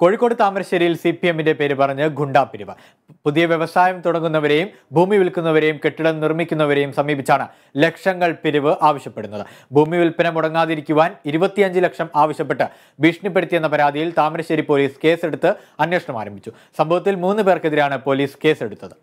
കോഴിക്കോട് താമരശ്ശേരിയിൽ C P എമ്മിന്റെ പേര് പറഞ്ഞ് ഗുണ്ടാപ്പിരിവ് പുതിയ വ്യവസായം തുടങ്ങുന്നവരെയും ഭൂമി വിൽക്കുന്നവരെയും കെട്ടിടം നിർമ്മിക്കുന്നവരെയും സമീപിച്ചാണ് ലക്ഷങ്ങൾ പിരിവ് ആവശ്യപ്പെടുന്നത് ഭൂമി വിൽപ്പന മുടങ്ങാതിരിക്കുവാൻ ഇരുപത്തിയഞ്ച് ലക്ഷം ആവശ്യപ്പെട്ട് ഭീഷണിപ്പെടുത്തിയെന്ന പരാതിയിൽ താമരശ്ശേരി പോലീസ് കേസെടുത്ത് അന്വേഷണം ആരംഭിച്ചു സംഭവത്തിൽ മൂന്ന് പേർക്കെതിരെയാണ് പോലീസ് കേസെടുത്തത്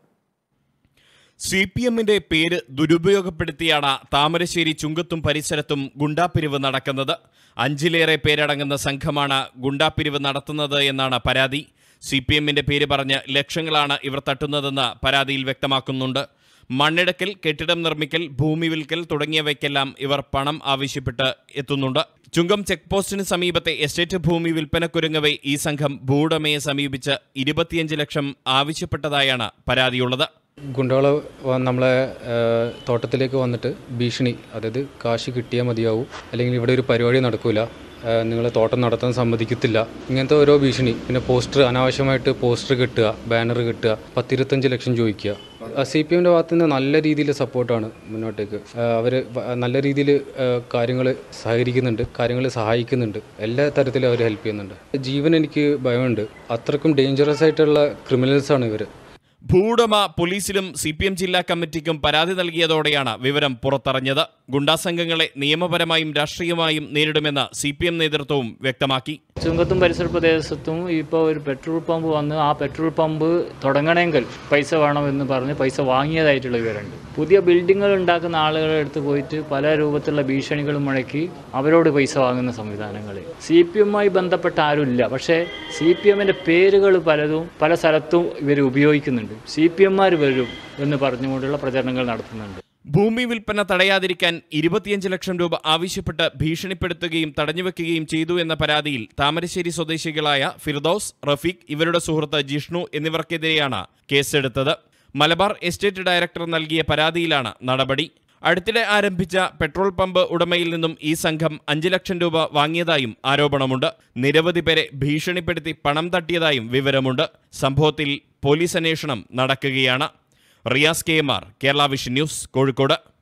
സി പി എമ്മിന്റെ പേര് ദുരുപയോഗപ്പെടുത്തിയാണ് താമരശ്ശേരി ചുങ്കത്തും പരിസരത്തും ഗുണ്ടാപ്പിരിവ് നടക്കുന്നത് അഞ്ചിലേറെ പേരടങ്ങുന്ന സംഘമാണ് ഗുണ്ടാപ്പിരിവ് നടത്തുന്നത് എന്നാണ് പരാതി സി പി എമ്മിന്റെ പേര് പറഞ്ഞ് ലക്ഷങ്ങളാണ് ഇവർ തട്ടുന്നതെന്ന് പരാതിയിൽ വ്യക്തമാക്കുന്നുണ്ട് മണ്ണിടക്കൽ കെട്ടിടം നിർമ്മിക്കൽ ഭൂമി വിൽക്കൽ തുടങ്ങിയവയ്ക്കെല്ലാം ഇവർ പണം ആവശ്യപ്പെട്ട് എത്തുന്നുണ്ട് ചുങ്കം ചെക്ക് പോസ്റ്റിന് സമീപത്തെ എസ്റ്റേറ്റ് ഭൂമി വിൽപ്പനക്കുരുങ്ങവെ ഈ സംഘം ഭൂവുടമയെ സമീപിച്ച് ഇരുപത്തിയഞ്ച് ലക്ഷം ആവശ്യപ്പെട്ടതായാണ് പരാതിയുള്ളത് ഗുണ്ടകൾ നമ്മളെ ആ, തോട്ടത്തിലേക്ക് വന്നിട്ട് ഭീഷണി അതായത് കാശ് കിട്ടിയാൽ മതിയാവും അല്ലെങ്കിൽ ഇവിടെ ഒരു പരിപാടി നടക്കില്ല നിങ്ങൾ തോട്ടം നടത്താൻ സമ്മതിക്കത്തില്ല ഇങ്ങനത്തെ ഓരോ ഭീഷണി പിന്നെ പോസ്റ്റർ അനാവശ്യമായിട്ട് പോസ്റ്റർ കിട്ടുക ബാനർ കിട്ടുക പത്തിരുപത്തഞ്ച് ലക്ഷം ചോദിക്കുക സി പി എമ്മിൻ്റെ ഭാഗത്തു നിന്ന് നല്ല രീതിയിൽ സപ്പോർട്ടാണ് മുന്നോട്ടേക്ക് അവർ നല്ല രീതിയിൽ കാര്യങ്ങൾ സഹകരിക്കുന്നുണ്ട് കാര്യങ്ങൾ സഹായിക്കുന്നുണ്ട് എല്ലാ തരത്തിലും അവർ ഹെൽപ്പ് ചെയ്യുന്നുണ്ട് ജീവൻ എനിക്ക് ഭയമുണ്ട് അത്രക്കും ഡേഞ്ചറസ് ആയിട്ടുള്ള ക്രിമിനൽസാണ് ഇവർ ഭൂവുടമ പോലീസിലും സി പി എം ജില്ലാ കമ്മിറ്റിക്കും പരാതി നൽകിയതോടെയാണ് വിവരം പുറത്തറിഞ്ഞത് ഗുണ്ടാസംഘങ്ങളെ നിയമപരമായും രാഷ്ട്രീയമായും നേരിടുമെന്ന് സി പി എം നേതൃത്വവും വ്യക്തമാക്കി ചുങ്കത്തും പരിസര പ്രദേശത്തും ഇപ്പോൾ ഒരു പെട്രോൾ പമ്പ് വന്ന് ആ പെട്രോൾ പമ്പ് തുടങ്ങണമെങ്കിൽ പൈസ വേണമെന്ന് പറഞ്ഞ് പൈസ വാങ്ങിയതായിട്ടുള്ള വിവരമുണ്ട് പുതിയ ബിൽഡിങ്ങുകൾ ഉണ്ടാക്കുന്ന ആളുകളുടെ അടുത്ത് പോയിട്ട് പല രൂപത്തിലുള്ള ഭീഷണികളും മുഴക്കി അവരോട് പൈസ വാങ്ങുന്ന സംവിധാനങ്ങൾ സി പി എമ്മുമായി ബന്ധപ്പെട്ട ആരുമില്ല പക്ഷേ സി പി എമ്മിൻ്റെ പേരുകൾ പലതും പല സ്ഥലത്തും ഇവർ ഉപയോഗിക്കുന്നുണ്ട് സി പി എമ്മാർ വരും എന്ന് പറഞ്ഞുകൊണ്ടുള്ള പ്രചരണങ്ങൾ നടത്തുന്നുണ്ട് ഭൂമി വിൽപ്പന തടയാതിരിക്കാൻ ഇരുപത്തിയഞ്ച് ലക്ഷം രൂപ ആവശ്യപ്പെട്ട് ഭീഷണിപ്പെടുത്തുകയും തടഞ്ഞുവെക്കുകയും ചെയ്തു എന്ന പരാതിയിൽ താമരശ്ശേരി സ്വദേശികളായ ഫിർദൌസ് റഫീഖ് ഇവരുടെ സുഹൃത്ത് ജിഷ്ണു എന്നിവർക്കെതിരെയാണ് കേസെടുത്തത് മലബാർ എസ്റ്റേറ്റ് ഡയറക്ടർ നൽകിയ പരാതിയിലാണ് നടപടി അടുത്തിടെ ആരംഭിച്ച പെട്രോൾ പമ്പ് ഉടമയിൽ നിന്നും ഈ സംഘം അഞ്ച് ലക്ഷം രൂപ വാങ്ങിയതായും ആരോപണമുണ്ട് നിരവധി പേരെ ഭീഷണിപ്പെടുത്തി പണം തട്ടിയതായും വിവരമുണ്ട് സംഭവത്തിൽ പോലീസ് അന്വേഷണം നടക്കുകയാണ് Riyas K M R Kerala vision news Kozhikode